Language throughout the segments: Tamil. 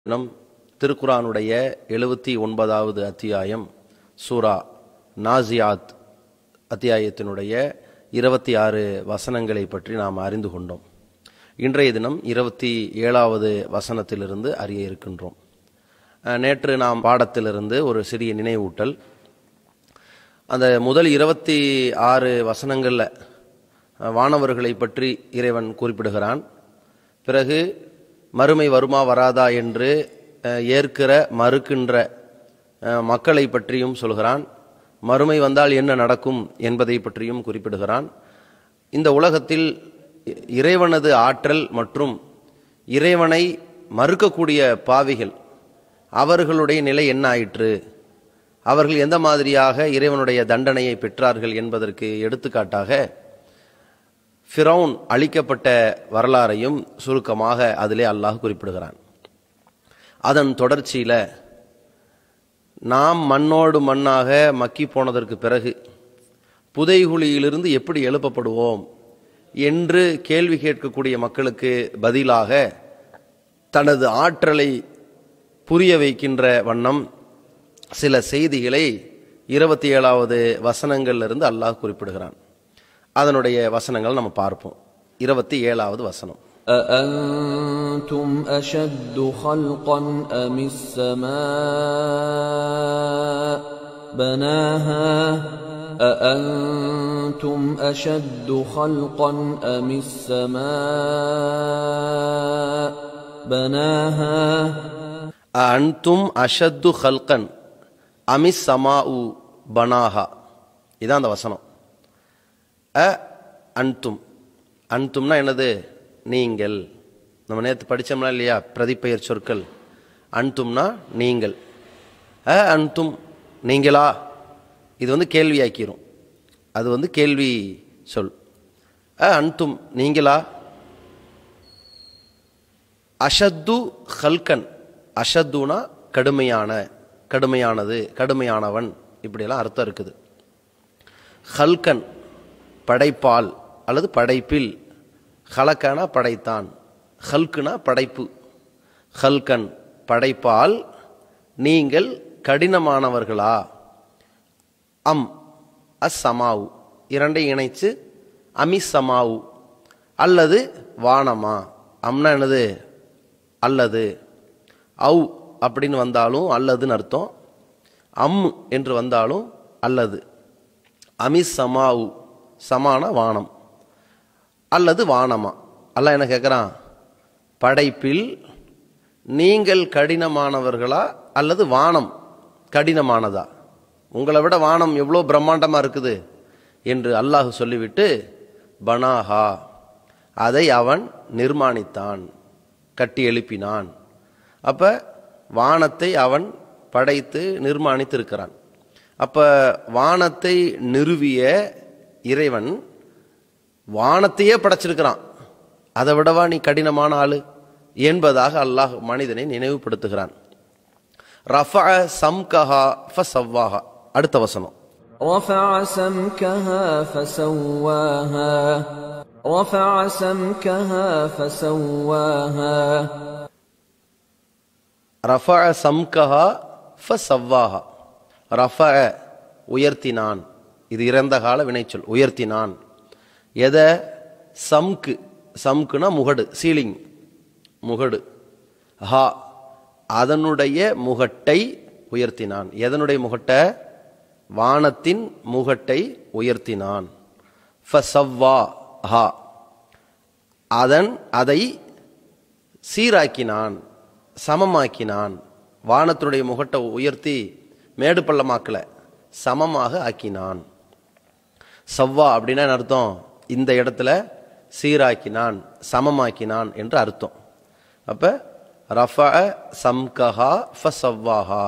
நம் திருக்குரானுடைய எழுபத்தி ஒன்பதாவது அத்தியாயம் சூரா நாசியாத் அத்தியாயத்தினுடைய இருபத்தி ஆறு வசனங்களை பற்றி நாம் அறிந்து கொண்டோம் இன்றைய தினம் இருபத்தி ஏழாவது வசனத்திலிருந்து அறிய இருக்கின்றோம் அஹ், நேற்று நாம் பாடத்திலிருந்து ஒரு சிறிய நினைவூட்டல் அந்த முதல் இருபத்தி ஆறு வசனங்களில் அஹ், வானவர்களை பற்றி இறைவன் குறிப்பிடுகிறான் பிறகு மறுமை வருமா வராதா என்று அஹ், ஏற்கிற மறுக்கின்ற அஹ், மக்களை பற்றியும் சொல்கிறான் மறுமை வந்தால் என்ன நடக்கும் என்பதை பற்றியும் குறிப்பிடுகிறான் இந்த உலகத்தில் இ- இறைவனது ஆற்றல் மற்றும் இறைவனை மறுக்கக்கூடிய பாவிகள் அவர்களுடைய நிலை என்ன ஆயிற்று அவர்கள் எந்த மாதிரியாக இறைவனுடைய தண்டனையை பெற்றார்கள் என்பதற்கு எடுத்துக்காட்டாக ஃபிரௌன் அழிக்கப்பட்ட வரலாறையும் சுருக்கமாக அதிலே அல்லாஹ் குறிப்பிடுகிறான் அதன் தொடர்ச்சியில நாம் மண்ணோடு மண்ணாக மக்கி போனதற்கு பிறகு புதைகுழியிலிருந்து எப்படி எழுப்பப்படுவோம் என்று கேள்வி கேட்கக்கூடிய மக்களுக்கு பதிலாக தனது ஆற்றலை புரிய வைக்கின்ற வண்ணம் சில செய்திகளை இருபத்தி ஏழாவது வசனங்கள்லிருந்து அல்லாஹ் குறிப்பிடுகிறான் அதனுடைய வசனங்கள் நம்ம பார்ப்போம் இருபத்தி ஏழாவது வசனம் أأنتم أشد خلقا أم السماء بناها أأنتم أشد خلقا أم السماء بناها அன்தும் அஷத்து ஹல்கன் அமிஸ் சமாஉ பனாஹா இதான் அந்த வசனம் அ அன்தும் அன்தும்னா என்னது நீங்கள் நம்ம நேற்று படிச்சோம்னா இல்லையா பிரதிப்பெயர் சொற்கள் அன்தும்னா நீங்கள் அ அன்தும் நீங்களா இது வந்து கேள்வியாக்கிரும் அது வந்து கேள்வி சொல் அ அன்தும் நீங்களா அஷத்து ஹல்கன் அஷத்துனா கடுமையான கடுமையானது கடுமையானவன் இப்படியெல்லாம் அர்த்தம் இருக்குது ஹல்கன் படைப்பால் அல்லது படைப்பில் ஹலக்கனா படைத்தான் ஹல்குனா படைப்பு ஹல்கன் படைப்பால் நீங்கள் கடினமானவர்களா அம் அஸ்ஸமாவு இரண்டை இணைச்சு அமிசமாவு அல்லது வானமா அம்னா என்னது அல்லது அவு அப்படின்னு வந்தாலும் அல்லதுன்னு அர்த்தம் அம் என்று வந்தாலும் அல்லது அமிஸ் சமாவு சமான வானம் அல்லது வானமா அல்லாஹ் என்ன கேட்குறான் படைப்பில் நீங்கள் கடினமானவர்களா அல்லது வானம் கடினமானதா உங்களை விட வானம் எவ்வளோ பிரம்மாண்டமாக இருக்குது என்று அல்லாஹ் சொல்லிவிட்டு பனாஹா அதை அவன் நிர்மாணித்தான் கட்டி எழுப்பினான் அப்ப வானத்தை அவன் படைத்து நிர்மாணித்து இருக்கிறான் அப்ப வானத்தை நிறுவிய இறைவன் வானத்தையே படைச்சிருக்கிறான் அதை விடவா நீ கடினமான ஆளு என்பதாக அல்லாஹ் மனிதனை நினைவுபடுத்துகிறான் ரஃபஅ சம்கஹா ஃபசவ்வாஹா அடுத்த வசனம் رفع سمكها فسواها رفع سمكها فسواها ரஃபஅ சம்கஹா ஃபசவ்வாஹா ரஃபஅ உயர்த்தினான் இது இறந்த கால வினைச்சொல் உயர்த்தினான் எதை சம்கு சம்குனா முகடு சீலிங் முகடு ஹா அதனுடைய முகட்டை உயர்த்தினான் எதனுடைய முகட்டை வானத்தின் முகட்டை உயர்த்தினான் ஃபசவ்வா ஹா அதன் அதை சீராக்கினான் சமமாக்கினான் வானத்தினுடைய முகட்டை உயர்த்தி மேடு பள்ளமாக்கல சமமாக ஆக்கினான் சவ்வா அப்படின்னா என்ன அர்த்தம் இந்த இடத்துல சீராக்கினான் சமமாக்கினான் என்று அர்த்தம் அப்ப ரஃப சம்கஹா ஃபசவ்வாஹா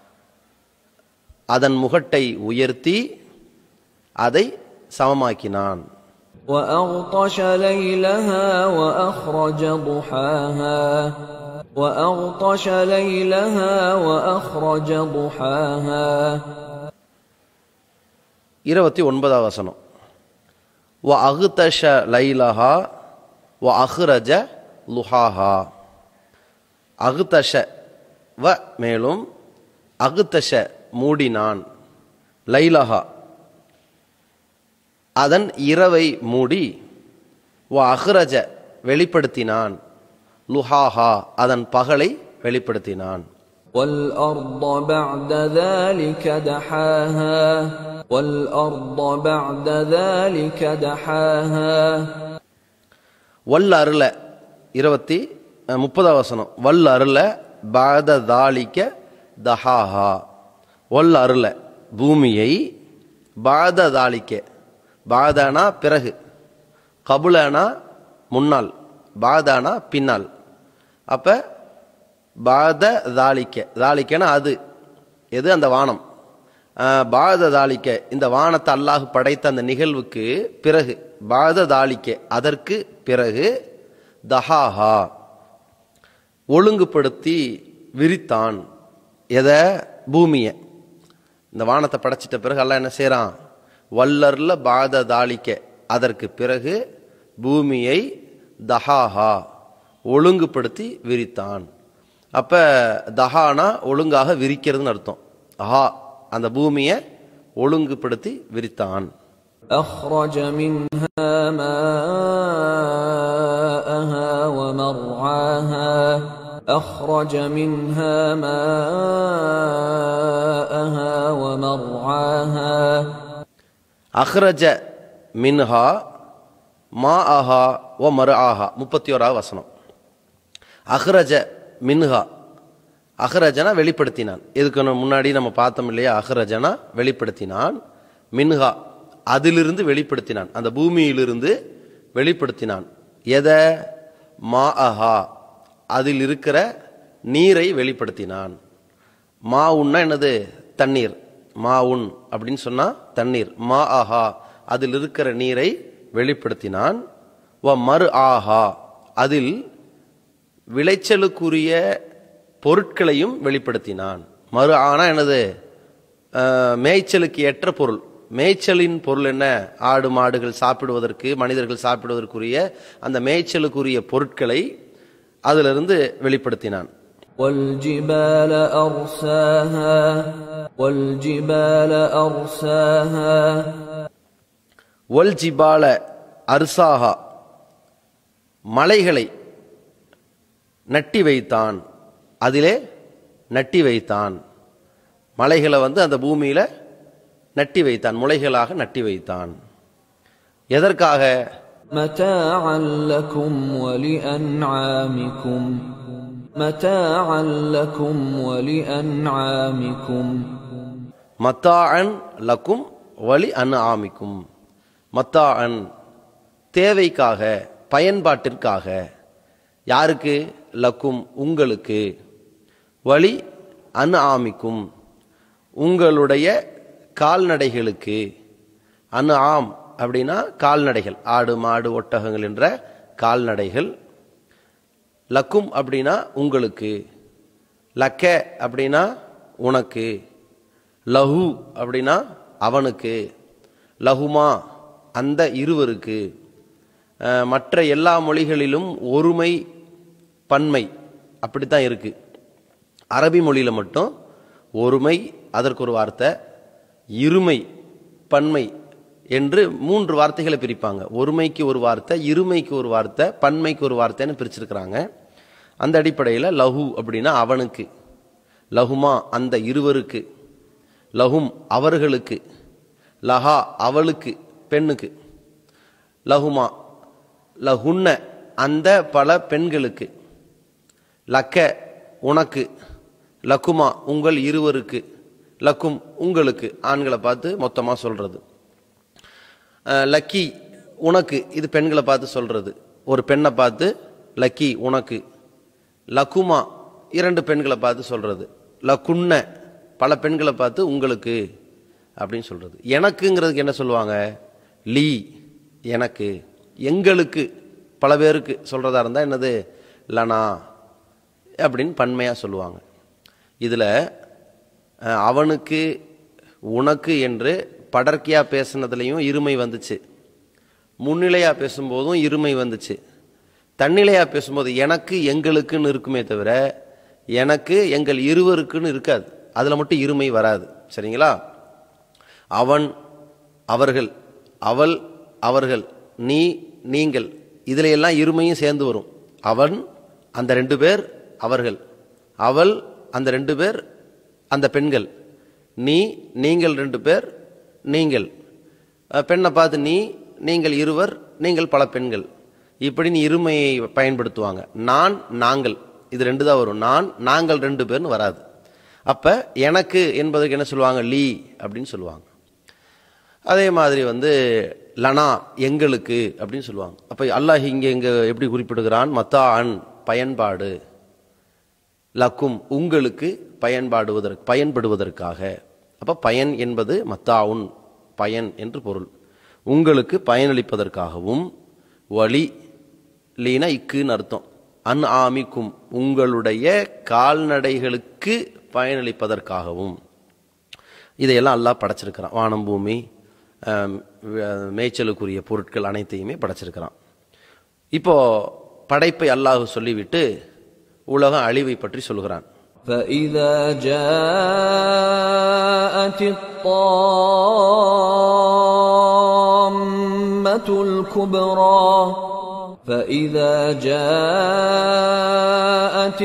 அதன் முகட்டை உயர்த்தி அதை சமமாக்கினான் وأغطش ليلها وأخرج ضحاها وأغطش ليلها وأخرج ضحاها இருபத்தி ஒன்பதாம் வசனம் வ அகுதஷ லைலஹா வ அஹ்ரஜ லுஹாஹா அகுதஷ வ மேலும் அகுத்தஷ மூடினான் லைலஹா அதன் இரவை மூடி வ அஹ்ரஜ வெளிப்படுத்தினான் லுஹாஹா அதன் பகலை வெளிப்படுத்தினான் والأرض بعد ذلك دحاها والأرض بعد ذلك دحاها வல் அருள இருபத்தி அஹ், முப்பதாம் வசனம் வல் அருள பாத தாளிக்க தஹாஹா வல் அருள பூமியை பாத தாளிக்க பாதனா பிறகு கபுலனா முன்னால் பாதானா பின்னால் அப்ப பாத தாளிக்க தாளிக்கனா அது எது அந்த வானம் ஆஹ், பாத தாளிக்க இந்த வானத்தை அல்லாஹ் படைத்த அந்த நிகழ்வுக்கு பிறகு பாத தாளிக்க அதற்கு பிறகு தஹாஹா ஒழுங்குபடுத்தி விரித்தான் எதை பூமியை இந்த வானத்தை படைச்சிட்ட பிறகு அல்லாஹ் என்ன செய்றான் வல்லர்ல பாத தாளிக்க அதற்கு பிறகு பூமியை தஹாஹா ஒழுங்குபடுத்தி விரித்தான் அப்ப தஹானா ஒழுங்காக விரிக்கிறதுன்னு அர்த்தம் ஆஹா அந்த பூமியை ஒழுங்குபடுத்தி விரித்தான் أخرج منها ماءها ومرعاها أخرج منها ماءها ومرعاها அஹ்ரஜ மின்ஹா மா ஆஹா ஓ மறு ஆஹா முப்பத்தி ஓராவது வசனம் அஹ்ரஜ மின்ஹா அஹ்ரஜனா வெளிப்படுத்தினான் இதுக்கு நம்ம முன்னாடி நம்ம பார்த்தோம் இல்லையா அஹ்ரஜனா வெளிப்படுத்தினான் மின்ஹா அதிலிருந்து வெளிப்படுத்தினான் அந்த பூமியிலிருந்து வெளிப்படுத்தினான் எதை மா அஹா அதில் இருக்கிற நீரை வெளிப்படுத்தினான் மா உன்னா என்னது தண்ணீர் மா உன் அப்படின்னு சொன்னா தண்ணீர் மா ஆஹா அதில் இருக்கிற நீரை வெளிப்படுத்தினான் வ மறு ஆஹா அதில் விளைச்சலுக்குரிய பொருட்களையும் வெளிப்படுத்தினான் மறு ஆனா என்னது அஹ், மேய்ச்சலுக்கு ஏற்ற பொருள் மேய்ச்சலின் பொருள் என்ன ஆடு மாடுகள் சாப்பிடுவதற்கு மனிதர்கள் சாப்பிடுவதற்குரிய அந்த மேய்ச்சலுக்குரிய பொருட்களை அதிலிருந்து வெளிப்படுத்தினான் والجبال أرساها والجبال أرساها ஒல் ஜிபால அர்சாஹா மலைகளை நட்டி வைத்தான் அதிலே நட்டி வைத்தான் மலைகளை வந்து அந்த பூமியில நட்டி வைத்தான் முளைகளாக நட்டி வைத்தான் எதற்காக متاعا لكم ولأنعامكم متاعا لكم ولأنعامكم மத்தாஅன் லக்கும் வலி அன் ஆமிக்கும் மத்தாஅன் தேவைக்காக பயன்பாட்டிற்காக யாருக்கு லக்கும் உங்களுக்கு வலி அன் ஆமிக்கும் உங்களுடைய கால்நடைகளுக்கு அன் ஆம் அப்படின்னா கால்நடைகள் ஆடு மாடு ஒட்டகங்கள் என்ற கால்நடைகள் லக்கும் அப்படின்னா உங்களுக்கு லக்க அப்படின்னா உனக்கு லஹு அப்படின்னா அவனுக்கு லஹுமா அந்த இருவருக்கு அஹ், மற்ற எல்லா மொழிகளிலும் ஒருமை பன்மை அப்படித்தான் இருக்கு அரபி மொழியில மட்டும் ஒருமை அதற்கு ஒரு வார்த்தை இருமை பன்மை என்று மூன்று வார்த்தைகளை பிரிப்பாங்க ஒருமைக்கு ஒரு வார்த்தை இருமைக்கு ஒரு வார்த்தை பன்மைக்கு ஒரு வார்த்தைன்னு பிரிச்சிருக்கிறாங்க அந்த அடிப்படையில் லஹு அப்படின்னா அவனுக்கு லஹுமா அந்த இருவருக்கு லஹும் அவர்களுக்கு லஹா அவளுக்கு பெண்ணுக்கு லஹுமா லஹுன்ன அந்த பல பெண்களுக்கு லக்க உனக்கு லக்குமா உங்கள் இருவருக்கு லக்கும் உங்களுக்கு ஆண்களை பார்த்து மொத்தமாக சொல்றது அஹ், லக்கி உனக்கு இது பெண்களை பார்த்து சொல்றது ஒரு பெண்ணை பார்த்து லக்கி உனக்கு லக்குமா இரண்டு பெண்களை பார்த்து சொல்றது லக்குன்ன பல பெண்களை பார்த்து உங்களுக்கு அப்படின்னு சொல்றது எனக்குங்கிறதுக்கு என்ன சொல்லுவாங்க லீ எனக்கு எங்களுக்கு பல பேருக்கு சொல்றதா இருந்தா என்னது லனா அப்படின்னு பன்மையா சொல்லுவாங்க இதுல அஹ், அவனுக்கு உனக்கு என்று படர்க்கியா பேசுனதுலையும் இருமை வந்துச்சு முன்னிலையா பேசும்போதும் இருமை வந்துச்சு தன்னிலையா பேசும்போது எனக்கு எங்களுக்குன்னு இருக்குமே தவிர எனக்கு எங்கள் இருவருக்குன்னு இருக்காது அதில் மட்டும் இருமை வராது சரிங்களா அவன் அவர்கள் அவள் அவர்கள் நீ நீங்கள் இதில் எல்லாம் இருமையும் சேர்ந்து வரும் அவன் அந்த ரெண்டு பேர் அவர்கள் அவள் அந்த ரெண்டு பேர் அந்த பெண்கள் நீ நீங்கள் ரெண்டு பேர் நீங்கள் அஹ், பெண்ணை பார்த்து நீ நீங்கள் இருவர் நீங்கள் பல பெண்கள் இப்படின்னு இருமையை பயன்படுத்துவாங்க நான் நாங்கள் இது ரெண்டு தான் வரும் நான் நாங்கள் ரெண்டு பேர்னு வராது அப்ப எனக்கு என்பதற்கு என்ன சொல்லுவாங்க லீ அப்படின்னு சொல்லுவாங்க அதே மாதிரி வந்து லனா எங்களுக்கு அப்படின்னு சொல்லுவாங்க அப்ப அல்லாஹ் இங்க இங்க எப்படி குறிப்பிடுகிறான் மத்தா அன் பயன்பாடு லக்கும் உங்களுக்கு பயன்பாடுவதற்கு பயன்படுவதற்காக அப்ப பயன் என்பது மத்தாவுன் பயன் என்று பொருள் உங்களுக்கு பயனளிப்பதற்காகவும் வழி லீனா இக்குன்னு அர்த்தம் அன் ஆமிக்கும் உங்களுடைய கால்நடைகளுக்கு பயனளிப்பதற்காகவும் இதையெல்லாம் அல்லாஹ் படைச்சிருக்கிறான் வானம் பூமி ஆம், வே- மேய்ச்சலுக்குரிய பொருட்கள் அனைத்தையுமே படைச்சிருக்கிறான் இப்போ படைப்பை அல்லாஹ் சொல்லிவிட்டு உலக அழிவை பற்றி சொல்கிறான் فإذا جاءت الطامة الكبرى فإذا جاءت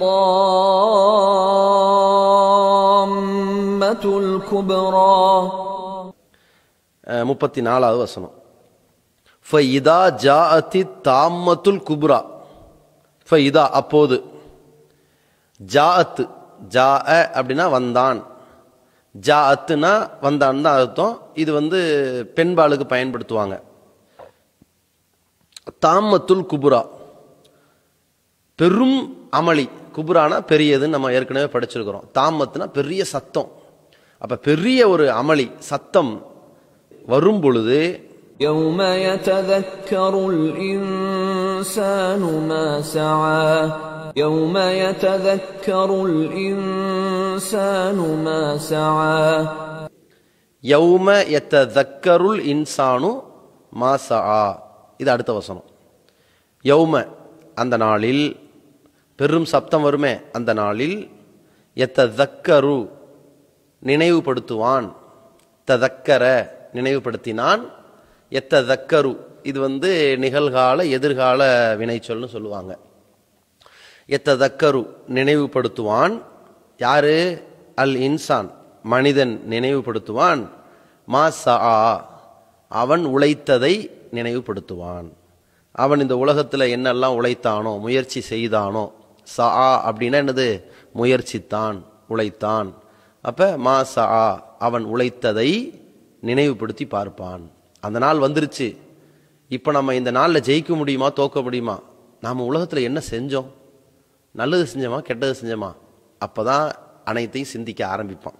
الطامة الكبرى அஹ், முப்பத்தி நாலாவது வசனம் ஃபைதா ஜாஅத்தி தாம்மத்துல் குப்ரா ஃபைதா அப்போது ஜாஅத்து ஜா அப்படின்னா வந்தான் ஜாஅத்துனா வந்தான் தான் அர்த்தம் இது வந்து பெண்பாளுக்கு பயன்படுத்துவாங்க தாம்மத்துல் குபுரா பெரும் அமளி குபுரானா பெரியதுன்னு நம்ம ஏற்கனவே படிச்சிருக்கிறோம் தாமத்துனா பெரிய சத்தம் அப்ப பெரிய ஒரு அமளி சத்தம் வரும் பொழுது يوم يتذكر الإنسان ما سعى يوم يتذكر الإنسان ما سعى யௌம எத்த தக்கருள் இன்சானு மாசா இது அடுத்த வசனம் யௌம அந்த நாளில் பெரும் சப்தம் வருமே அந்த நாளில் எத்த தக்கரு நினைவுபடுத்துவான் ததக்கர நினைவுபடுத்தினான் எத்த தக்கரு இது வந்து நிகழ்கால எதிர்கால வினைச்சொல்னு சொல்லுவாங்க எத்த தக்கரு நினைவுபடுத்துவான் யாரு அல் இன்சான் மனிதன் நினைவுபடுத்துவான் மா சா அவன் உழைத்ததை நினைவுபடுத்துவான் அவன் இந்த உலகத்துல என்னெல்லாம் உழைத்தானோ முயற்சி செய்தானோ சா அப்படின்னா என்னது முயற்சித்தான் உழைத்தான் அப்ப மா சா அவன் உழைத்ததை நினைவுபடுத்தி பார்ப்பான் அந்த நாள் வந்துருச்சு இப்ப நம்ம இந்த நாள்ல ஜெயிக்க முடியுமா தோக்க முடியுமா நாம உலகத்துல என்ன செஞ்சோம் நல்லது செஞ்சோமா கெட்டது செஞ்சோமா அப்பதான் அனைத்தையும் சிந்திக்க ஆரம்பிப்பான்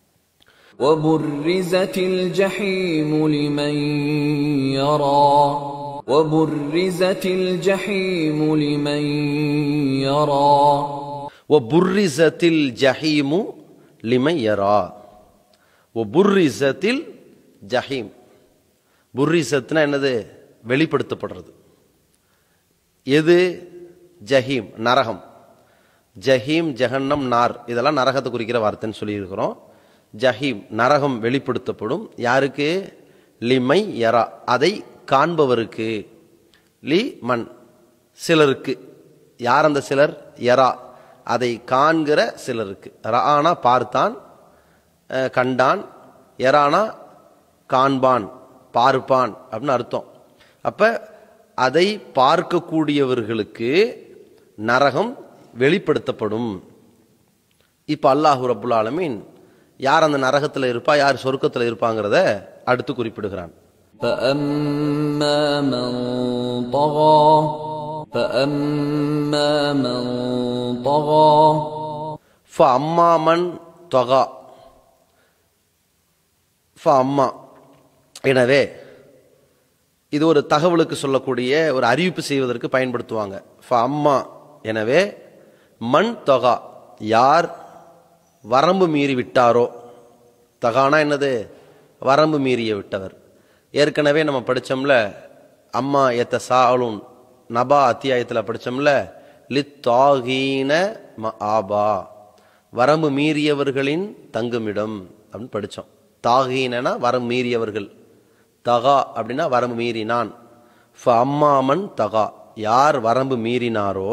وبرزت الجحيم لمن يرى وبرزت الجحيم لمن يرى ஒ புர்ரிசத்தில் ஜஹீமு லிமை யரா ஒ புர்ரிசத்தில் ஜஹீம் புர்ரிசத்னா என்னது வெளிப்படுத்தப்படுறது எது ஜஹீம் நரகம் ஜஹீம் ஜஹன்னம் நார் இதெல்லாம் நரகத்தை குறிக்கிற வார்த்தைன்னு சொல்லியிருக்கிறோம் ஜஹீம் நரகம் வெளிப்படுத்தப்படும் யாருக்கு லிமை யரா அதை காண்பவருக்கு லி மண் சிலருக்கு யார் அந்த சிலர் யரா அதை காண்கிற சிலருக்கு ரானா பார்த்தான் அஹ், கண்டான் எரானா காண்பான் பார்ப்பான் அப்படின்னு அர்த்தம் அப்ப அதை பார்க்கக்கூடியவர்களுக்கு நரகம் வெளிப்படுத்தப்படும் இப்ப அல்லாஹு ரப்புல் ஆலமீன் யார் அந்த நரகத்துல இருப்பா யார் சொர்க்கத்துல இருப்பாங்கிறத அடுத்து குறிப்பிடுகிறான் فأما من طغى فأما من طغى ஃப அம்மாமன் தொகா ஃப அம்மா எனவே இது ஒரு தகவலுக்கு சொல்லக்கூடிய ஒரு அறிவிப்பு செய்வதற்கு பயன்படுத்துவாங்க ஃப அம்மா எனவே மண் தொகா யார் வரம்பு மீறி விட்டாரோ தகானா என்னது வரம்பு மீறிய விட்டவர் ஏற்கனவே நம்ம படிச்சோம்ல அம்மா எத்த சாலும் நபா அத்தியாயத்தில் படிச்சோம்ல லித்தாகீன ஆபா வரம்பு மீறியவர்களின் தங்குமிடம் அப்படின்னு படித்தோம் தாகீனனா வரம்பு மீறியவர்கள் தகா அப்படின்னா வரம்பு மீறினான் ஃப அம்மாமன் தகா யார் வரம்பு மீறினாரோ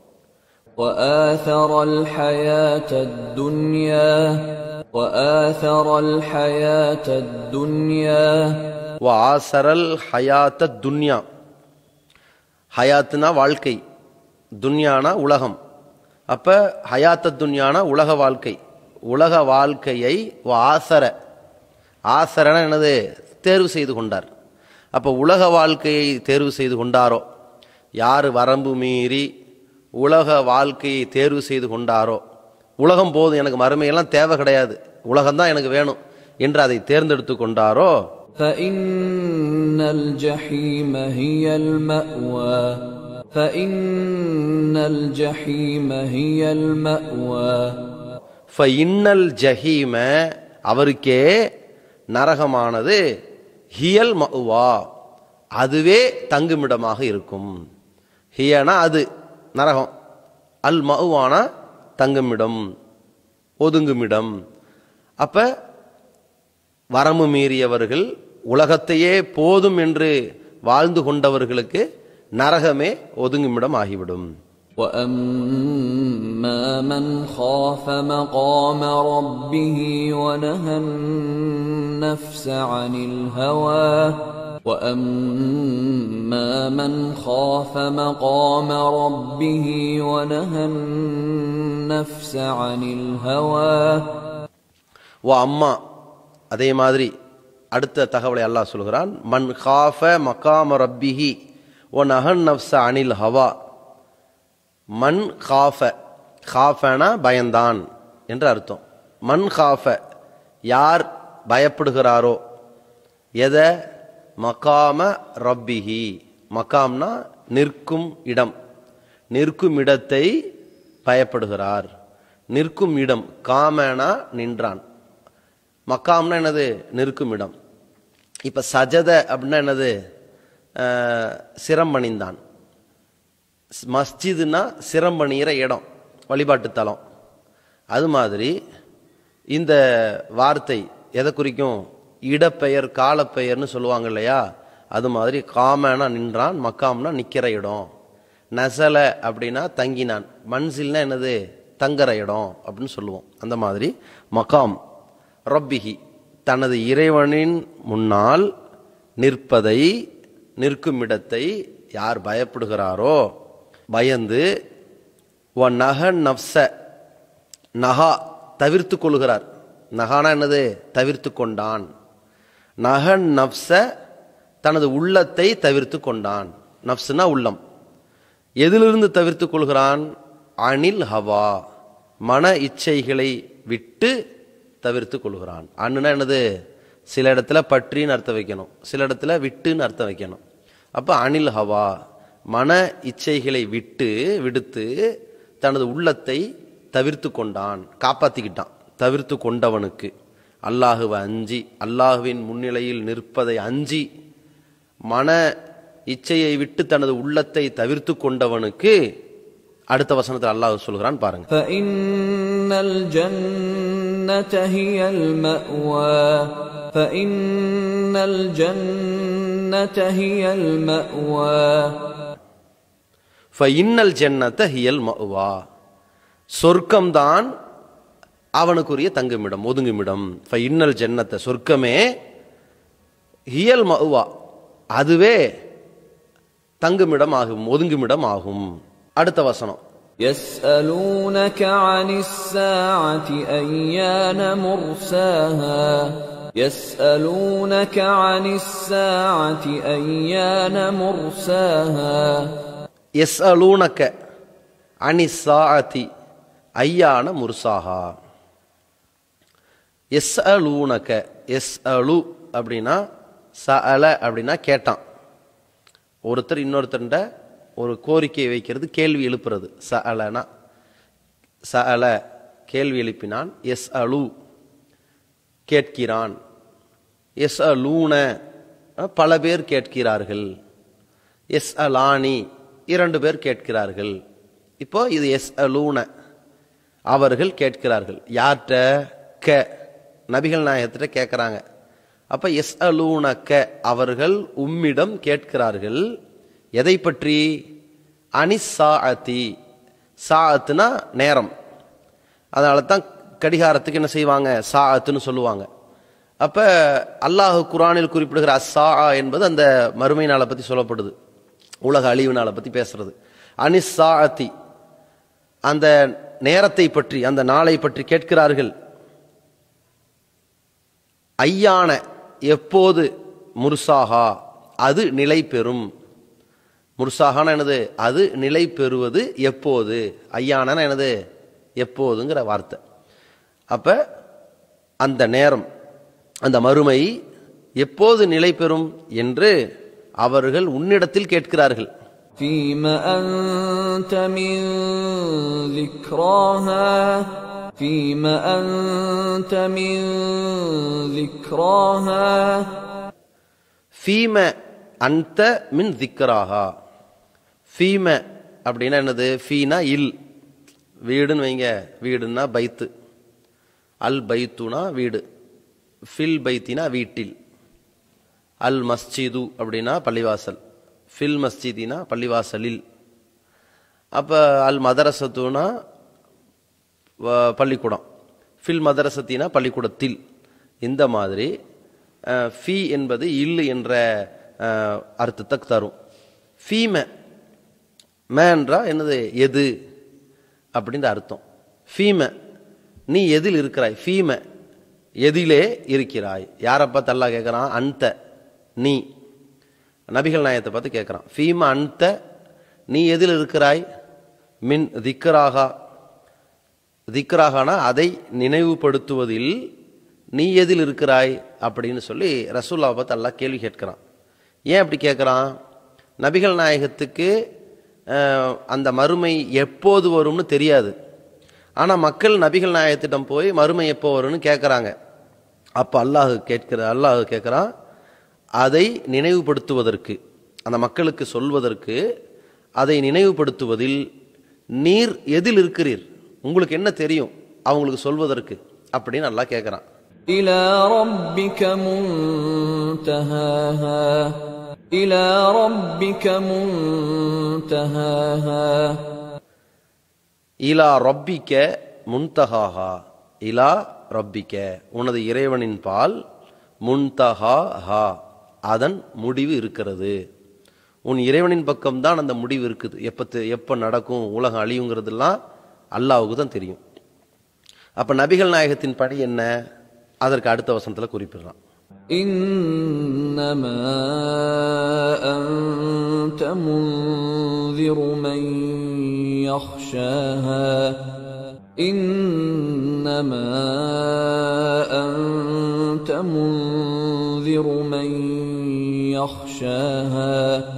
وآثر الحياة الدنيا وآثر الحياة الدنيا வ ஆசரல் ஹயாத்த துன்யா ஹயாத்துனா வாழ்க்கை துன்யானா உலகம் அப்ப ஹயாத்த துன்யானா உலக வாழ்க்கை உலக வாழ்க்கையை வ ஆசர ஆசரன என்னது தேர்வு செய்து கொண்டார் அப்ப உலக வாழ்க்கையை தேர்வு செய்து கொண்டாரோ யார் வரம்பு மீறி உலக வாழ்க்கையை தேர்வு செய்து கொண்டாரோ உலகம் போதும் எனக்கு மறுமையெல்லாம் தேவை கிடையாது உலகம்தான் எனக்கு வேணும் என்று அதை தேர்ந்தெடுத்து கொண்டாரோ فإن الجحيم هي المأوى فإن الجحيم هي المأوى இன்னல் ஜஹீம அவருக்கே நரகமானது ஹியல் மஉவா அதுவே தங்குமிடமாக இருக்கும் ஹியனா அது நரகம் அல் மஉவான தங்குமிடம் ஒதுங்குமிடம் அப்ப வரம்பு மீறியவர்கள் உலகத்தையே போதும் என்று வாழ்ந்து கொண்டவர்களுக்கு நரகமே ஒதுங்குமிடம் ஆகிவிடும் وأما من خاف مقام ربه ونهى النفس عن الهوى وأما من خاف مقام ربه ونهى النفس عن الهوى ஓ அம்மா அதே மாதிரி அடுத்த தகவலை அல்லாஹ் சொல்கிறான் மன் காஃப மகாம ரப்பிஹி ஓ நஹன் நப்ச அனில் ஹவா மன் காஃப காஃபனா பயந்தான் என்று அர்த்தம் மன் காஃப யார் பயப்படுகிறாரோ எதை மகாம ரப்பிஹி மகாம்னா நிற்கும் இடம் நிற்கும் இடத்தை பயப்படுகிறார் நிற்கும் இடம் காமனா நின்றான் மக்காம்னா என்னது நிற்கும் இடம் இப்ப சஜத அப்படின்னா என்னது அஹ், சிரம்பணிந்தான் மஸ்ஜிதுனா சிரம்பணிகிற இடம் வழிபாட்டு தலம் அது மாதிரி இந்த வார்த்தை எதை குறிக்கும் இடப்பெயர் காலப்பெயர்னு சொல்லுவாங்க இல்லையா அது மாதிரி காமனா நின்றான் மக்காம்னா நிக்கிற இடம் நசல அப்படின்னா தங்கினான் மன்சில்னா என்னது தங்குற இடம் அப்படின்னு சொல்லுவோம் அந்த மாதிரி மகாம் ரப்பிஹி தனது இறைவனின் முன்னால் நிற்பதை நிற்கும் இடத்தை யார் பயப்படுகிறாரோ பயந்து ஒ நக நப்ச நகா தவிர்த்து கொள்கிறார் நகானா என்னது தவிர்த்து கொண்டான் நக நப்ச தனது உள்ளத்தை தவிர்த்து கொண்டான் நப்சுனா உள்ளம் எதிலிருந்து தவிர்த்து கொள்கிறான் அனில் ஹவா மன இச்சைகளை விட்டு தவிர்த்து கொள்கிறான் அண்ணுனா என்னது சில இடத்துல பற்றின்னு அர்த்தம் வைக்கணும் சில இடத்துல விட்டுன்னு அர்த்தம் வைக்கணும் அப்ப அனில் ஹவா மன இச்சைகளை விட்டு விடுத்து தனது உள்ளத்தை தவிர்த்து கொண்டான் காப்பாத்திக்கிட்டான் தவிர்த்து கொண்டவனுக்கு அல்லாஹுவை அஞ்சி அல்லாஹுவின் முன்னிலையில் நிற்பதை அஞ்சி மன இச்சையை விட்டு தனது உள்ளத்தை தவிர்த்து கொண்டவனுக்கு அடுத்த வசனத்தில் அல்லாஹ் சொல்கிறான் பாருங்க فإن الجنة هي المأوى فإن الجنة هي المأوى இன்னல் ஜன்னத்த ஹியல் மஅவா சொர்க்கம்தான் அவனுக்குரிய தங்குமிடம் ஒதுங்குமிடம் இன்னல் ஜன்னத்த சொர்க்கமே ஹியல் மஅவா அதுவே தங்குமிடம் ஆகும் ஒதுங்குமிடம் ஆகும் அடுத்த வசனம் يسألونك عن الساعة أيان مرساها يسألونك عن الساعة أيان مرساها எஸ் அலூனக்க அனி சாஅதி ஐயான முர்சாஹா எஸ் அலூனக்க எஸ் அலு அப்படின்னா சஅல அப்படின்னா கேட்டான் ஒருத்தர் இன்னொருத்தர்கிட்ட ஒரு கோரிக்கை வைக்கிறது கேள்வி எழுப்புறது சஅலனா சஅல கேள்வி எழுப்பினான் எஸ் அலு கேட்கிறான் எஸ் அலூன பல பேர் கேட்கிறார்கள் எஸ் அலானி இரண்டு பேர் கேட்கிறார்கள் இப்போ இது எஸ் அலூன அவர்கள் கேட்கிறார்கள் யார்கிட்ட க நபிகள் நாயகத்திட்ட கேட்குறாங்க அப்ப எஸ் அலூன க அவர்கள் உம்மிடம் கேட்கிறார்கள் எதை பற்றி அனிசாஅதி சாஅத்துனா நேரம் அதனால தான் கடிகாரத்துக்கு என்ன செய்வாங்க சாஅத்துன்னு சொல்லுவாங்க அப்ப அல்லாஹ் குரானில் குறிப்பிடுகிற அஸ்ஸா என்பது அந்த மறுமை நாளை பத்தி சொல்லப்படுது உலக அழிவு நாளை பத்தி பேசுறது அனிசாஅதி அந்த நேரத்தை பற்றி அந்த நாளை பற்றி கேட்கிறார்கள் ஐயான எப்போது முர்சாகா அது நிலை பெறும் முர்சாகான என்னது அது நிலை பெறுவது எப்போது ஐயானா என்னது எப்போதுங்கிற வார்த்தை அப்ப அந்த நேரம் அந்த மறுமை எப்போது நிலை பெறும் என்று அவர்கள் உன்னிடத்தில் கேட்கிறார்கள் فيم أنت من ذكراها فيم أنت من ذكراها ஃபீம அந்த மின் திக்கராகா ஃபீம அப்படின்னா என்னது ஃபீனா இல் வீடுன்னு வைங்க வீடுன்னா பைத்து அல் பைத்துனா வீடு ஃபில் பைத்தினா வீட்டில் அல் மஸ்ஜிது அப்படின்னா பள்ளிவாசல் ஃபில் மஸ்ஜிதினா பள்ளிவாசலில் அப்போ அல் மதரசத்துனா வ- பள்ளிக்கூடம் ஃபில் மதரசத்தினா பள்ளிக்கூடத்தில் இந்த மாதிரி அஹ், ஃபீ என்பது இல்லு என்ற அஹ், அர்த்தத்தை தரும் ஃபீம மேன்றா என்னது எது அப்படின்ற அர்த்தம் ஃபீம நீ எதில் இருக்கிறாய் ஃபீம எதிலே இருக்கிறாய் யாரை பார்த்து அல்லாஹ் கேட்குறான் அந்த நீ நபிகள் நாயத்தை பார்த்து கேட்குறான் ஃபீம அந்த நீ எதில் இருக்கிறாய் மின் திக்கராகா திக்ராகனா அதை நினைவுபடுத்துவதில் நீ எதில் இருக்கிறாய் அப்படின்னு சொல்லி ரசூல்லாவை பார்த்து அல்லாஹ் கேள்வி கேட்கிறான் ஏன் அப்படி கேட்குறான் நபிகள் நாயகத்துக்கு அஹ், அந்த மறுமை எப்போது வரும்னு தெரியாது ஆனால் மக்கள் நபிகள் நாயகத்திடம் போய் மறுமை எப்போ வரும்னு கேட்குறாங்க அப்போ அல்லாஹ் கேட்கிற அல்லாஹ் கேட்குறான் அதை நினைவுபடுத்துவதற்கு அந்த மக்களுக்கு சொல்வதற்கு அதை நினைவுபடுத்துவதில் நீர் எதில் இருக்கிறீர் உங்களுக்கு என்ன தெரியும் அவங்களுக்கு சொல்வதற்கு அப்படின்னு அல்லாஹ் கேட்குறான் إلى ربك منتهاها إلى ربك منتهاها இலா ரப்பிக்க முன்தஹாஹா இலா ரப்பிக்க உனது இறைவனின் பால் முன்தஹாஹா அதன் முடிவு இருக்கிறது உன் இறைவனின் பக்கம்தான் அந்த முடிவு இருக்குது எப்போ எப்போ நடக்கும் உலகம் அழியுங்கிறதெல்லாம் அல்லாஹ்வுக்கு தான் தெரியும் அப்போ நபிகள் நாயகத்தின் படி என்ன அதற்கு அடுத்த வசனத்தில் குறிப்பிடுறான் إنما أنت منذر من يخشاها إنما أنت منذر من يخشاها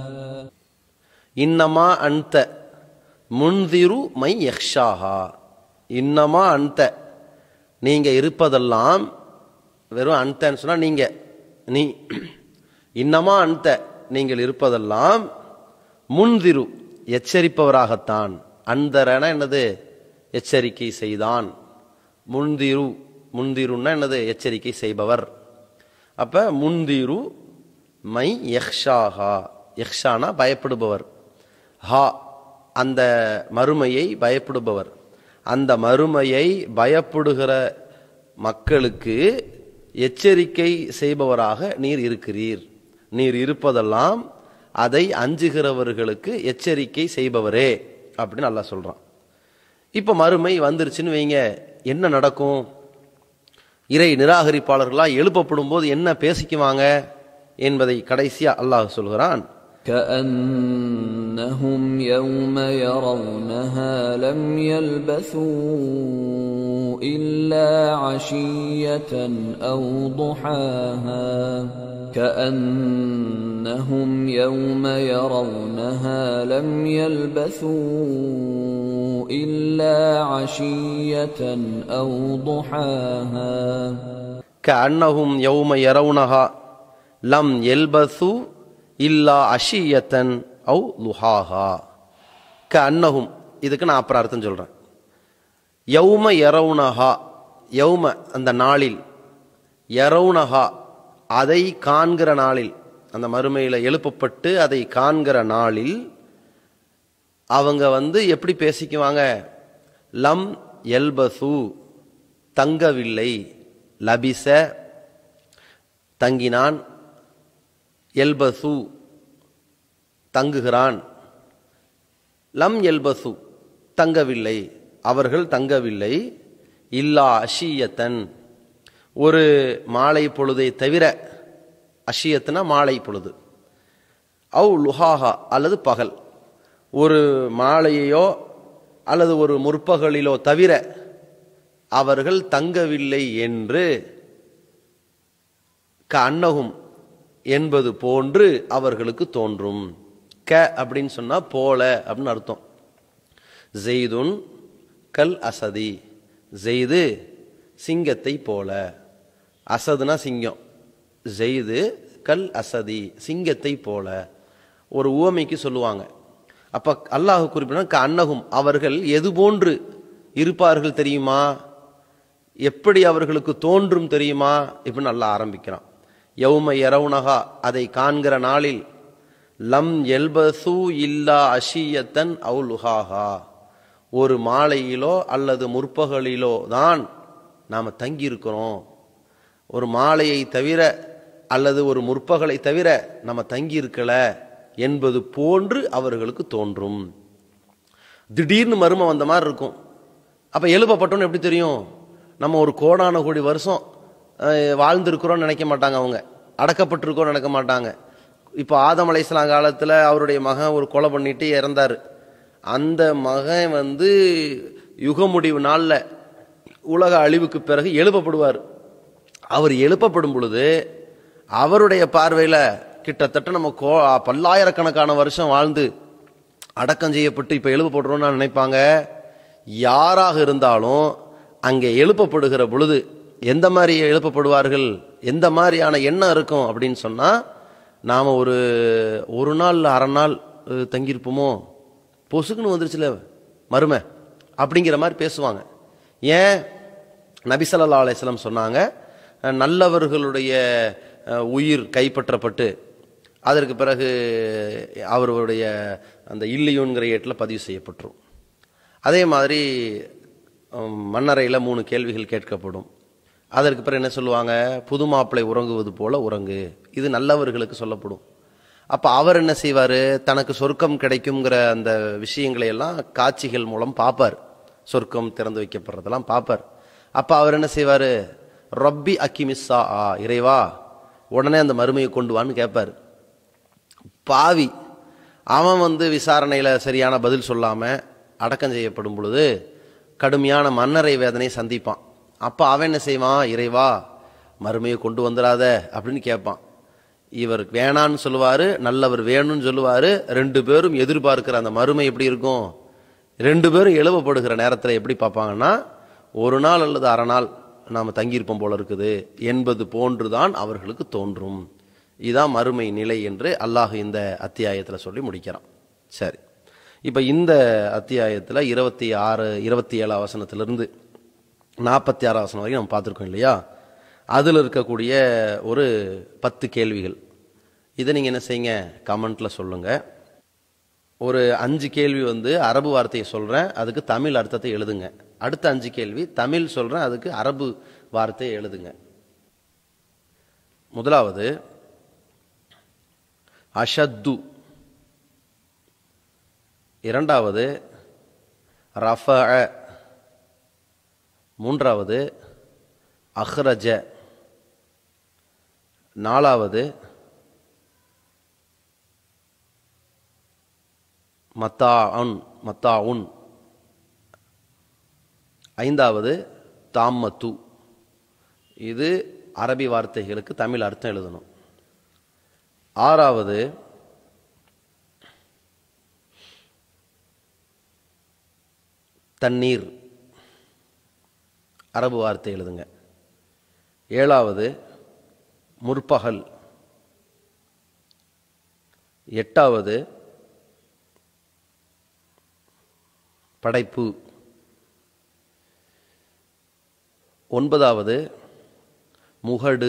இன்னமா அன்த முன்திரு மை யக்ஷாஹா இன்னமா அன்த நீங்க இருப்பதெல்லாம் வெறும் அன்தன்னு சொன்னா நீங்க நீ இன்னமா அன்த நீங்கள் இருப்பதெல்லாம் முன்திரு எச்சரிப்பவராகத்தான் அந்தரன என்னது எச்சரிக்கை செய்தான் முன்திரு முன்திருன்னா என்னது எச்சரிக்கை செய்பவர் அப்ப முன்திரு மை யக்ஷாஹா யக்ஷானா பயப்படுபவர் ஹா அந்த மறுமையை பயப்படுபவர் அந்த மறுமையை பயப்படுகிற மக்களுக்கு எச்சரிக்கை செய்பவராக நீர் இருக்கிறீர் நீர் இருப்பதெல்லாம் அதை அஞ்சுகிறவர்களுக்கு எச்சரிக்கை செய்பவரே அப்படின்னு நல்லா சொல்றான் இப்ப மறுமை வந்துருச்சுன்னு வைங்க என்ன நடக்கும் இறை நிராகரிப்பாளர்களா எழுப்பப்படும் போது என்ன பேசிக்குவாங்க என்பதை கடைசியா அல்லாஹ் சொல்கிறான் كأنهم يوم يرونها لم يلبثوا إلا عشية أو ضحاها كأنهم يوم يرونها لم يلبثوا إلا عشية أو ضحاها கஅன்னஹும் யௌம யரவுனஹா லம் எல்பசு இல்லா அஷியத்தன் ஔ லுஹாஹா கஅன்னஹும் இதுக்கு நான் அப்புறம் அர்த்தம் சொல்றேன் யௌம யரவுனஹா யௌம அந்த நாளில் யரவுனஹா அதை காண்கிற நாளில் அந்த மறுமையில எழுப்பப்பட்டு அதை காண்கிற நாளில் அவங்க வந்து எப்படி பேசிக்குவாங்க லம் எல்பசு தங்கவில்லை லபிச தங்கினான் எல்பசு தங்குகிறான் லம் எல்பசு தங்கவில்லை அவர்கள் தங்கவில்லை இல்லா அஷியத்தன் ஒரு மாலை பொழுதை தவிர அஷியத்துனா மாலை பொழுது அவு லுஹாஹா அல்லது பகல் ஒரு மாலையையோ அல்லது ஒரு முற்பகலிலோ தவிர அவர்கள் தங்கவில்லை என்று க அன்னகும் என்பது போன்று அவர்களுக்கு தோன்றும் க அப்படின்னு சொன்னா போல அப்படின்னு அர்த்தம் ஜெய்துன் கல் அசதி ஜெய்து சிங்கத்தை போல அசதுனா சிங்கம் ஜெய்து கல் அசதி சிங்கத்தை போல ஒரு உவமைக்கு சொல்லுவாங்க அப்ப அல்லாஹ் குறிப்பிட அன்னகும் அவர்கள் எது போன்று இருப்பார்கள் தெரியுமா எப்படி அவர்களுக்கு தோன்றும் தெரியுமா இப்படின்னு நல்லா ஆரம்பிக்கிறான் யௌம யரவுனகா அதை காண்கிற நாளில் லம் எல்பசு இல்லா அஷியத்தன் அவுலுஹாஹா ஒரு மாலையிலோ அல்லது முற்பகலிலோ தான் நாம் தங்கியிருக்கிறோம் ஒரு மாலையை தவிர அல்லது ஒரு முற்பகலை தவிர நம்ம தங்கி இருக்கல என்பது போன்று அவர்களுக்கு தோன்றும் திடீர்னு மர்மம் வந்த மாதிரி இருக்கும் அப்ப எழுப்பப்பட்டோன்னு எப்படி தெரியும் நம்ம ஒரு கோடான கோடி வருஷம் அஹ், வாழ்ந்திருக்கிறோம்னு நினைக்க மாட்டாங்க அவங்க அடக்கப்பட்டிருக்கோம்னு நினைக்க மாட்டாங்க இப்போ ஆதம் அலைஸ்லாம் காலத்தில் அவருடைய மகன் ஒரு கொலை பண்ணிட்டு இறந்தாரு அந்த மகன் வந்து யுக முடிவு நாளில் உலக அழிவுக்கு பிறகு எழுப்பப்படுவார் அவர் எழுப்பப்படும் பொழுது அவருடைய பார்வையில் கிட்டத்தட்ட நம்ம கோ பல்லாயிரக்கணக்கான வருஷம் வாழ்ந்து அடக்கம் செய்யப்பட்டு இப்போ எழுப்பப்படுறோம்னு நினைப்பாங்க யாராக இருந்தாலும் அங்கே எழுப்பப்படுகிற பொழுது எந்த மாதிரி எழுப்பப்படுவார்கள் எந்த மாதிரியான எண்ணம் இருக்கும் அப்படின்னு சொன்னா நாம ஒரு ஒரு நாள் அரை நாள் அஹ், தங்கியிருப்போமோ பொசுக்குன்னு வந்துருச்சுல மறுமை அப்படிங்கிற மாதிரி பேசுவாங்க ஏன் நபி ஸல்லல்லாஹு அலைஹி வஸல்லம் சொன்னாங்க அஹ், நல்லவர்களுடைய அஹ், உயிர் கைப்பற்றப்பட்டு அதற்கு பிறகு அவருடைய அந்த இல்லியோன்கிற ஏட்டில் பதிவு செய்யப்பட்டுரும் அதே மாதிரி உம், மண்ணறையில் மூணு கேள்விகள் கேட்கப்படும் அதற்கு பிறகு என்ன சொல்லுவாங்க புது மாப்பிள்ளை உறங்குவது போல உறங்கு இது நல்லவர்களுக்கு சொல்லப்படும் அப்ப அவர் என்ன செய்வாரு தனக்கு சொர்க்கம் கிடைக்குங்கிற அந்த விஷயங்களை எல்லாம் காட்சிகள் மூலம் பார்ப்பார் சொர்க்கம் திறந்து வைக்கப்படுறதெல்லாம் பார்ப்பார் அப்ப அவர் என்ன செய்வாரு ரொப்பி அக்கிமிஸ்ஸா ஆ இறைவா உடனே அந்த மறுமையை கொண்டு வான்னு கேட்பார் பாவி அவன் வந்து விசாரணையில சரியான பதில் சொல்லாம அடக்கம் செய்யப்படும் பொழுது கடுமையான மன்னரை வேதனை சந்திப்பான் அப்ப அவன் என்ன செய்வான் இறைவா மறுமையை கொண்டு வந்துடாத அப்படின்னு கேட்பான் இவர் வேணான்னு சொல்லுவாரு நல்லவர் வேணும்னு சொல்லுவாரு ரெண்டு பேரும் எதிர்பார்க்கிற அந்த மறுமை எப்படி இருக்கும் ரெண்டு பேரும் எழுவப்படுகிற நேரத்தில் எப்படி பார்ப்பாங்கன்னா ஒரு நாள் அல்லது அரை நாள் நாம் தங்கியிருப்போம் போல இருக்குது என்பது போன்றுதான் அவர்களுக்கு தோன்றும் இதான் மறுமை நிலை என்று அல்லாஹ் இந்த அத்தியாயத்தில் சொல்லி முடிக்கிறான் சரி இப்போ இந்த அத்தியாயத்தில் இருபத்தி ஆறு இருபத்தி ஏழு வசனத்திலிருந்து நாற்பத்தி ஆறு வசனம் வரைக்கும் நம்ம பார்த்துருக்கோம் இல்லையா அதில் இருக்கக்கூடிய ஒரு பத்து கேள்விகள் இதை நீங்கள் என்ன செய்யுங்க கமெண்ட்ல சொல்லுங்க ஒரு அஞ்சு கேள்வி வந்து அரபு வார்த்தையை சொல்றேன் அதுக்கு தமிழ் அர்த்தத்தை எழுதுங்க அடுத்த அஞ்சு கேள்வி தமிழ் சொல்றேன் அதுக்கு அரபு வார்த்தையை எழுதுங்க முதலாவது அஷத்து இரண்டாவது ரஃப மூன்றாவது அஹ்ரஜ நாலாவது மத்தாஉன் மத்தாஉன் ஐந்தாவது தாம்மத்து இது அரபி வார்த்தைகளுக்கு தமிழ் அர்த்தம் எழுதணும் ஆறாவது தண்ணீர் அரபு வார்த்தை எழுதுங்க ஏழாவது முற்பகல் எட்டாவது படைப்பு ஒன்பதாவது முகடு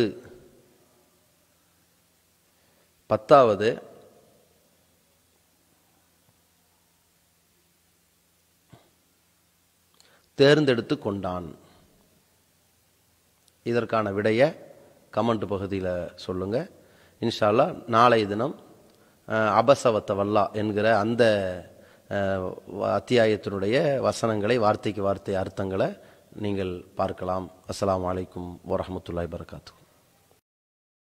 பத்தாவது தேர்ந்தெடுத்து கொண்டான் இதற்கான விடையை கமெண்ட் பகுதியில் சொல்லுங்க இன்ஷா அல்லாஹ் நாளைய தினம் அஹ், அபசவத்த வல்லா என்கிற அந்த அஹ், வ- அத்தியாயத்தினுடைய வசனங்களை வார்த்தைக்கு வார்த்தை அர்த்தங்களை நீங்கள் பார்க்கலாம் அஸ்ஸலாமு அலைக்கும் வரஹ்மத்துல்லாஹி வபரகாத்துஹு